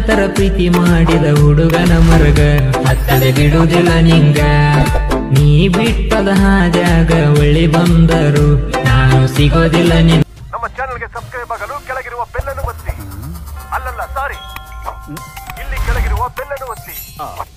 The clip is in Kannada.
ತರ ಪ್ರೀತಿ ಮಾಡಿದ ಹುಡುಗನ ಮರಗ ಹತ್ತದೆ ಬಿಡುವುದಿಲ್ಲ ನಿಂಗ ನೀ ಬಿಟ್ಟದ ಹಾಜಾಗ ಒಳ್ಳಿ ಬಂದರು ನಾನು ಸಿಗೋದಿಲ್ಲ ನಿನ್ ನಮ್ಮ ಚಾನೆಲ್ಗೆ ಸಬ್ಸ್ಕ್ರೈಬ್ ಆಗಲು ಕೆಳಗಿರುವ ಬೆಲ್ಲನ್ನು ಒತ್ತಿ ಅಲ್ಲಲ್ಲ ಸಾರಿ ಇಲ್ಲಿ ಕೆಳಗಿರುವ ಬೆಲ್ಲನ್ನು ಒತ್ತಿ